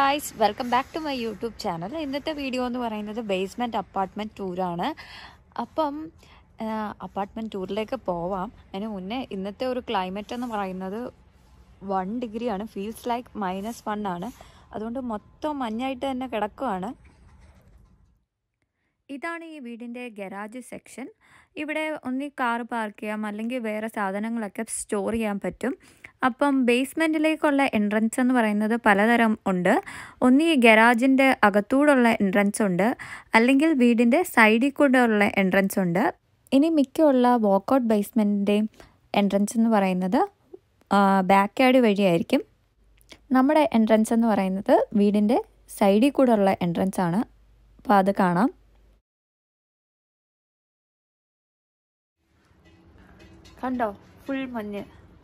guys welcome back to my YouTube channel ഇന്നത്തെ video എന്ന് പറയുന്നത് ബേസ്മെൻറ്റ് അപ്പാർട്ട്മെൻറ്റ് ടൂറാണ് അപ്പം അപ്പാർട്ട്മെൻറ്റ് ടൂറിലേക്ക് പോവാം അതിന് മുന്നേ ഇന്നത്തെ ഒരു ക്ലൈമറ്റ് എന്ന് പറയുന്നത് വൺ ഡിഗ്രിയാണ് ഫീൽസ് ലൈക്ക് മൈനസ് വൺ ആണ് അതുകൊണ്ട് മൊത്തം മഞ്ഞായിട്ട് തന്നെ കിടക്കുവാണ് ഇതാണ് ഈ വീടിൻ്റെ ഗരാജ് സെക്ഷൻ ഇവിടെ ഒന്നി കാർ പാർക്ക് ചെയ്യാം അല്ലെങ്കിൽ വേറെ സാധനങ്ങളൊക്കെ സ്റ്റോർ ചെയ്യാൻ പറ്റും അപ്പം ബേസ്മെൻറ്റിലേക്കുള്ള എൻട്രൻസ് എന്ന് പറയുന്നത് പലതരം ഉണ്ട് ഒന്നി ഗരാജിൻ്റെ അകത്തൂടുള്ള എൻട്രൻസ് ഉണ്ട് അല്ലെങ്കിൽ വീടിൻ്റെ സൈഡിൽ കൂടെ ഉള്ള എൻട്രൻസ് ഉണ്ട് ഇനി മിക്കുള്ള വാക്കൗട്ട് ബേസ്മെൻറ്റിൻ്റെയും എൻട്രൻസ് എന്ന് പറയുന്നത് ബാക്ക് യാർഡ് വഴിയായിരിക്കും നമ്മുടെ എൻട്രൻസ് എന്ന് പറയുന്നത് വീടിൻ്റെ സൈഡിൽ കൂടെ ഉള്ള എൻട്രൻസ് ആണ് അപ്പോൾ അത് കാണാം കണ്ടോ ഫുൾ മഞ്ഞ്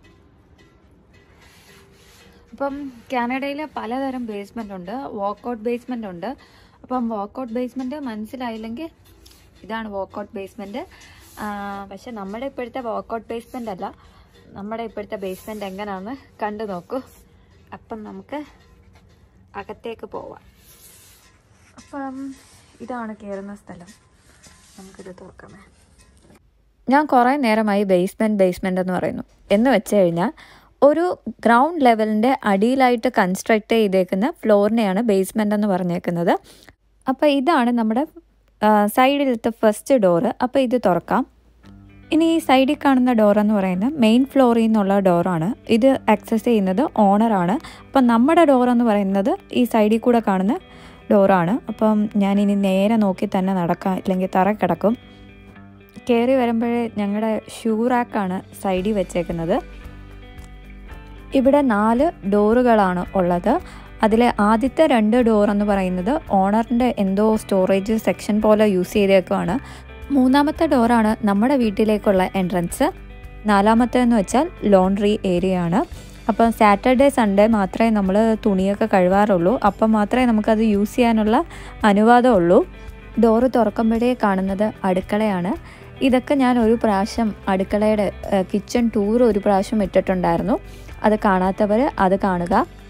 അപ്പം കാനഡയിൽ പലതരം ബേസ്മെൻ്റ് ഉണ്ട് വാക്കൗട്ട് ബേസ്മെൻ്റ് ഉണ്ട് അപ്പം വാക്കൗട്ട് ബേസ്മെൻറ്റ് മനസ്സിലായില്ലെങ്കിൽ ഇതാണ് വാക്കൗട്ട് ബേസ്മെൻറ്റ് പക്ഷെ നമ്മുടെ ഇപ്പോഴത്തെ വാക്കൗട്ട് ബേസ്മെൻ്റ് അല്ല നമ്മുടെ ഇപ്പോഴത്തെ ബേസ്മെൻറ്റ് എങ്ങനെയാണെന്ന് കണ്ടു നോക്കൂ അപ്പം നമുക്ക് അകത്തേക്ക് പോവാം അപ്പം ഇതാണ് കയറുന്ന സ്ഥലം നമുക്കിത് തുറക്കാമേ ഞാൻ കുറേ നേരമായി ബേസ്മെൻറ്റ് ബേസ്മെൻ്റ് എന്ന് പറയുന്നു എന്ന് വെച്ച് കഴിഞ്ഞാൽ ഒരു ഗ്രൗണ്ട് ലെവലിൻ്റെ അടിയിലായിട്ട് കൺസ്ട്രക്ട് ചെയ്തേക്കുന്ന ഫ്ലോറിനെയാണ് ബേസ്മെൻ്റ് എന്ന് പറഞ്ഞേക്കുന്നത് അപ്പോൾ ഇതാണ് നമ്മുടെ സൈഡിലത്തെ ഫസ്റ്റ് ഡോറ് അപ്പോൾ ഇത് തുറക്കാം ഇനി ഈ സൈഡിൽ കാണുന്ന ഡോർ എന്ന് പറയുന്നത് മെയിൻ ഫ്ലോറിൽ നിന്നുള്ള ഡോറാണ് ഇത് ആക്സസ് ചെയ്യുന്നത് ഓണറാണ് അപ്പം നമ്മുടെ ഡോർ എന്ന് പറയുന്നത് ഈ സൈഡിൽ കൂടെ കാണുന്ന ഡോറാണ് അപ്പം ഞാനിനി നേരെ നോക്കി തന്നെ നടക്കാം ഇല്ലെങ്കിൽ തറ കിടക്കും കയറി വരുമ്പോഴേ ഞങ്ങളുടെ ഷൂ റാക്കാണ് സൈഡിൽ വെച്ചേക്കുന്നത് ഇവിടെ നാല് ഡോറുകളാണ് ഉള്ളത് അതിലെ ആദ്യത്തെ രണ്ട് ഡോർ എന്ന് പറയുന്നത് ഓണറിൻ്റെ എന്തോ സ്റ്റോറേജ് സെക്ഷൻ പോലെ യൂസ് ചെയ്തേക്കുവാണ് മൂന്നാമത്തെ ഡോറാണ് നമ്മുടെ വീട്ടിലേക്കുള്ള എൻട്രൻസ് നാലാമത്തെ എന്ന് വെച്ചാൽ ലോണ്ട്രി ഏരിയ ആണ് അപ്പം സാറ്റർഡേ സൺഡേ മാത്രമേ നമ്മൾ തുണിയൊക്കെ കഴുകാറുള്ളൂ അപ്പം മാത്രമേ നമുക്കത് യൂസ് ചെയ്യാനുള്ള അനുവാദമുള്ളൂ ഡോറ് തുറക്കുമ്പോഴേ കാണുന്നത് അടുക്കളയാണ് ഇതൊക്കെ ഞാൻ ഒരു പ്രാവശ്യം അടുക്കളയുടെ കിച്ചൺ ടൂർ ഒരു പ്രാവശ്യം ഇട്ടിട്ടുണ്ടായിരുന്നു അത് കാണാത്തവർ അത് കാണുക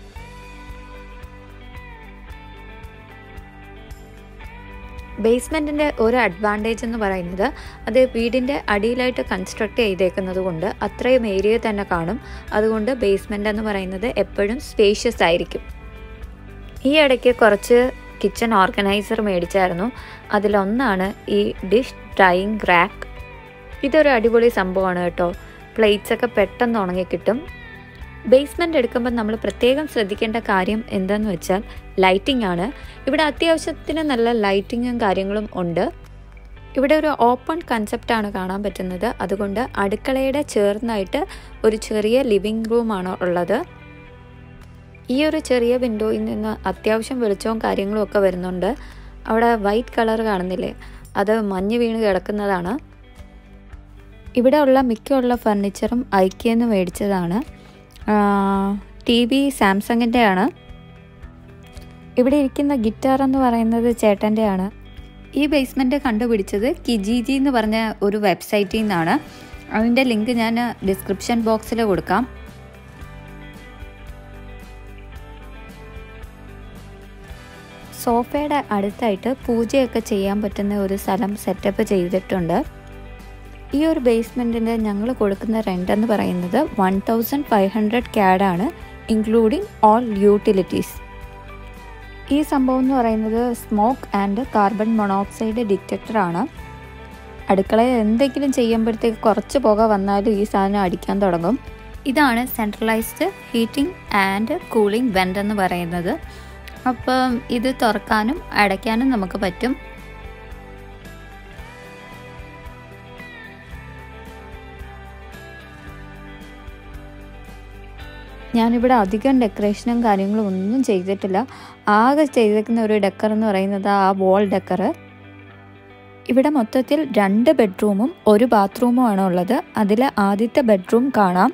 ബേസ്മെൻറ്റിൻ്റെ ഒരു അഡ്വാൻറ്റേജ് എന്ന് പറയുന്നത് അത് വീടിൻ്റെ അടിയിലായിട്ട് കൺസ്ട്രക്ട് ചെയ്തേക്കുന്നത് കൊണ്ട് അത്രയും ഏരിയ തന്നെ കാണും അതുകൊണ്ട് ബേസ്മെൻ്റ് എന്ന് പറയുന്നത് എപ്പോഴും സ്പേഷ്യസ് ആയിരിക്കും ഈ ഇടയ്ക്ക് കുറച്ച് കിച്ചൺ ഓർഗനൈസർ മേടിച്ചായിരുന്നു അതിലൊന്നാണ് ഈ ഡിഷ് ഡ്രൈയിങ് റാക്ക് ഇതൊരു അടിപൊളി സംഭവമാണ് കേട്ടോ പ്ലേറ്റ്സ് ഒക്കെ പെട്ടെന്ന് ഉണങ്ങി കിട്ടും ബേസ്മെൻ്റ് എടുക്കുമ്പോൾ നമ്മൾ പ്രത്യേകം ശ്രദ്ധിക്കേണ്ട കാര്യം എന്താണെന്ന് വെച്ചാൽ ലൈറ്റിംഗ് ആണ് ഇവിടെ അത്യാവശ്യത്തിന് നല്ല ലൈറ്റിങ്ങും കാര്യങ്ങളും ഉണ്ട് ഇവിടെ ഒരു ഓപ്പൺ കൺസെപ്റ്റാണ് കാണാൻ പറ്റുന്നത് അതുകൊണ്ട് അടുക്കളയുടെ ചേർന്നായിട്ട് ഒരു ചെറിയ ലിവിങ് റൂമാണ് ഉള്ളത് ഈ ഒരു ചെറിയ വിൻഡോയിൽ നിന്ന് അത്യാവശ്യം വെളിച്ചവും കാര്യങ്ങളും ഒക്കെ വരുന്നുണ്ട് അവിടെ വൈറ്റ് കളർ കാണുന്നില്ലേ അത് മഞ്ഞ് വീണ് കിടക്കുന്നതാണ് ഇവിടെ ഉള്ള മിക്കുള്ള ഫർണിച്ചറും ഐക്യെന്ന് മേടിച്ചതാണ് ടി വി സാംസങ്ങിൻ്റെ ആണ് ഇവിടെ ഇരിക്കുന്ന ഗിറ്റാർ എന്ന് പറയുന്നത് ചേട്ടൻ്റെ ആണ് ഈ ബേസ്മെൻറ്റ് കണ്ടുപിടിച്ചത് കിജിജി എന്ന് പറഞ്ഞ ഒരു വെബ്സൈറ്റിൽ നിന്നാണ് അതിൻ്റെ ലിങ്ക് ഞാൻ ഡിസ്ക്രിപ്ഷൻ ബോക്സിൽ കൊടുക്കാം സോഫയുടെ അടുത്തായിട്ട് പൂജയൊക്കെ ചെയ്യാൻ പറ്റുന്ന ഒരു സ്ഥലം സെറ്റപ്പ് ചെയ്തിട്ടുണ്ട് ഈ ഒരു ബേസ്മെൻറ്റിൻ്റെ ഞങ്ങൾ കൊടുക്കുന്ന റെൻ്റ് എന്ന് പറയുന്നത് വൺ തൗസൻഡ് ഫൈവ് ഹൺഡ്രഡ് ക്യാഡാണ് ഇൻക്ലൂഡിങ് ഓൾ യൂട്ടിലിറ്റീസ് ഈ സംഭവം എന്ന് പറയുന്നത് സ്മോക്ക് ആൻഡ് കാർബൺ മൊണോക്സൈഡ് ഡിറ്റക്ടറാണ് അടുക്കളയിൽ എന്തെങ്കിലും ചെയ്യുമ്പോഴത്തേക്ക് കുറച്ച് പുക വന്നാലും ഈ സാധനം അടിക്കാൻ തുടങ്ങും ഇതാണ് centralised heating and cooling vent എന്ന് പറയുന്നത് അപ്പം ഇത് തുറക്കാനും അടയ്ക്കാനും നമുക്ക് പറ്റും ഞാനിവിടെ അധികം ഡെക്കറേഷനും കാര്യങ്ങളും ഒന്നും ചെയ്തിട്ടില്ല ആകെ ചെയ്തേക്കുന്ന ഒരു ഡെക്കർ എന്ന് പറയുന്നത് ആ വോൾ ഡെക്കർ ഇവിടെ മൊത്തത്തിൽ രണ്ട് ബെഡ്റൂമും ഒരു ബാത്റൂമുമാണ് ഉള്ളത് അതിൽ ആദ്യത്തെ ബെഡ്റൂം കാണാം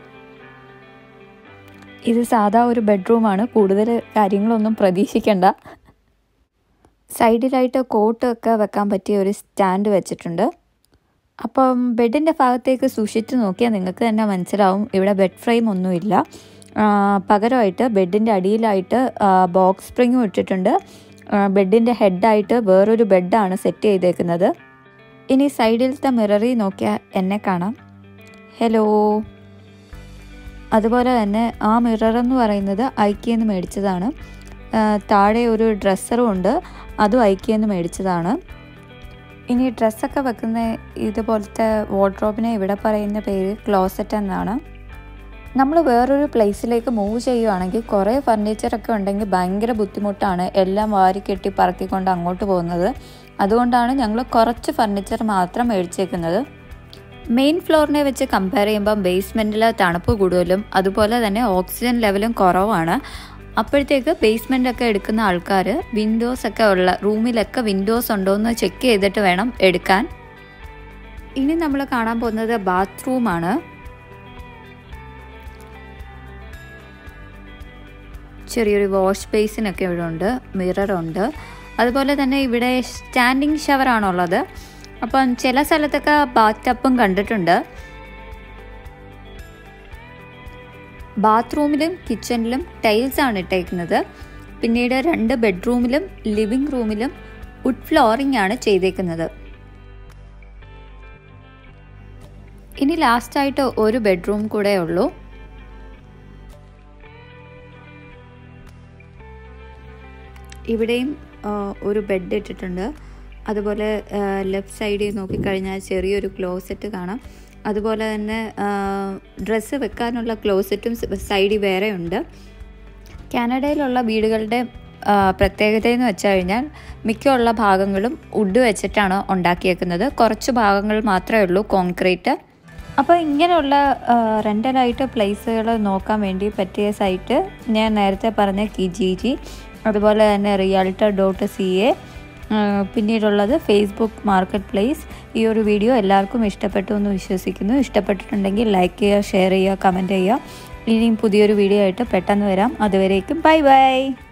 ഇത് സാധാ ഒരു ബെഡ്റൂമാണ് കൂടുതൽ കാര്യങ്ങളൊന്നും പ്രതീക്ഷിക്കേണ്ട സൈഡിലായിട്ട് കോട്ടൊക്കെ വെക്കാൻ പറ്റിയ ഒരു സ്റ്റാൻഡ് വെച്ചിട്ടുണ്ട് അപ്പം ബെഡിൻ്റെ ഭാഗത്തേക്ക് സൂക്ഷിച്ച് നോക്കിയാൽ നിങ്ങൾക്ക് തന്നെ മനസ്സിലാവും ഇവിടെ ബെഡ് ഫ്രെയിം ഒന്നുമില്ല ആ, പകരമായിട്ട് ബെഡിൻ്റെ അടിയിലായിട്ട് ബോക്സ് സ്പ്രിങ്ങും ഇട്ടിട്ടുണ്ട് ബെഡിൻ്റെ ഹെഡായിട്ട് വേറൊരു ബെഡാണ് സെറ്റ് ചെയ്തേക്കുന്നത് ഇനി സൈഡിലത്തെ മിററിൽ നോക്കിയാൽ എന്നെ കാണാം ഹലോ അതുപോലെ തന്നെ ആ മിറർ എന്ന് പറയുന്നത് ഐക്കിയെന്ന് മേടിച്ചതാണ് ആ, താഴെ ഒരു ഡ്രസ്സറും ഉണ്ട് അതും ഐക്കിയെന്ന് മേടിച്ചതാണ് ഇനി ഡ്രസ്സൊക്കെ വെക്കുന്ന ഇതുപോലത്തെ വാർഡ്രോബിനെ ഇവിടെ പറയുന്ന പേര് ക്ലോസറ്റ് എന്നാണ് നമ്മൾ വേറൊരു പ്ലേസിലേക്ക് മൂവ് ചെയ്യുവാണെങ്കിൽ കുറേ ഫർണിച്ചറൊക്കെ ഉണ്ടെങ്കിൽ ഭയങ്കര ബുദ്ധിമുട്ടാണ് എല്ലാം വാരി കെട്ടി പറക്കിക്കൊണ്ട് അങ്ങോട്ട് പോകുന്നത് അതുകൊണ്ടാണ് ഞങ്ങൾ കുറച്ച് ഫർണിച്ചർ മാത്രം മേടിച്ചേക്കുന്നത് മെയിൻ ഫ്ലോറിനെ വെച്ച് കമ്പയർ ചെയ്യുമ്പം ബേസ്മെൻറ്റിൽ തണുപ്പ് കൂടുതലും അതുപോലെ തന്നെ ഓക്സിജൻ ലെവലും കുറവാണ് അപ്പോഴത്തേക്ക് ബേസ്മെൻ്റ് ഒക്കെ എടുക്കുന്ന ആൾക്കാർ വിൻഡോസ് ഒക്കെ ഉള്ള റൂമിലൊക്കെ വിൻഡോസ് ഉണ്ടോ എന്ന് ചെക്ക് ചെയ്തിട്ട് വേണം എടുക്കാൻ ഇനി നമ്മൾ കാണാൻ പോകുന്നത് ബാത്റൂമാണ് ചെറിയൊരു വാഷ് ബേസിനൊക്കെ ഇവിടെ ഉണ്ട് മിററുണ്ട് അതുപോലെ തന്നെ ഇവിടെ സ്റ്റാൻഡിങ് ഷവറാണുള്ളത് അപ്പം ചില സ്ഥലത്തൊക്കെ ബാത്ത് ടപ്പും കണ്ടിട്ടുണ്ട് ബാത്റൂമിലും കിച്ചണിലും ടൈൽസ് ആണ് ഇട്ടേക്കുന്നത് പിന്നീട് രണ്ട് ബെഡ്റൂമിലും ലിവിംഗ് റൂമിലും വുഡ് ഫ്ലോറിംഗ് ആണ് ചെയ്തേക്കുന്നത് ഇനി ലാസ്റ്റായിട്ട് ഒരു ബെഡ്റൂം കൂടെ ഉള്ളൂ ഇവിടെയും ആ, ഒരു ബെഡ് ഇട്ടിട്ടുണ്ട് അതുപോലെ ലെഫ്റ്റ് സൈഡിൽ നോക്കിക്കഴിഞ്ഞാൽ ചെറിയൊരു ക്ലോസറ്റ് കാണാം അതുപോലെ തന്നെ ഡ്രസ്സ് വെക്കാനുള്ള ക്ലോസറ്റും സൈഡിൽ വേറെ ഉണ്ട് കാനഡയിലുള്ള വീടുകളുടെ ആ, പ്രത്യേകത എന്ന് വെച്ച് കഴിഞ്ഞാൽ മിക്കുള്ള ഭാഗങ്ങളും വുഡ് വെച്ചിട്ടാണ് ഉണ്ടാക്കിയേക്കുന്നത് കുറച്ച് ഭാഗങ്ങൾ മാത്രമേ ഉള്ളൂ കോൺക്രീറ്റ് അപ്പോൾ ഇങ്ങനെയുള്ള റെൻ്റലായിട്ട് പ്ലേസുകൾ നോക്കാൻ വേണ്ടി പറ്റിയ സൈറ്റ് ഞാൻ നേരത്തെ പറഞ്ഞ കിജിജി അതുപോലെ തന്നെ റിയാൽട്ടർ ഡോട്ട് സി എ പിന്നീടുള്ളത് ഫേസ്ബുക്ക് മാർക്കറ്റ് പ്ലേസ് ഈ ഒരു വീഡിയോ എല്ലാവർക്കും ഇഷ്ടപ്പെട്ടു എന്ന് വിശ്വസിക്കുന്നു ഇഷ്ടപ്പെട്ടിട്ടുണ്ടെങ്കിൽ ലൈക്ക് ചെയ്യുക ഷെയർ ചെയ്യുക കമൻറ്റ് ചെയ്യുക ഇനിയും പുതിയൊരു വീഡിയോ ആയിട്ട് പെട്ടെന്ന് വരാം അതുവരേക്കും ബൈ ബൈ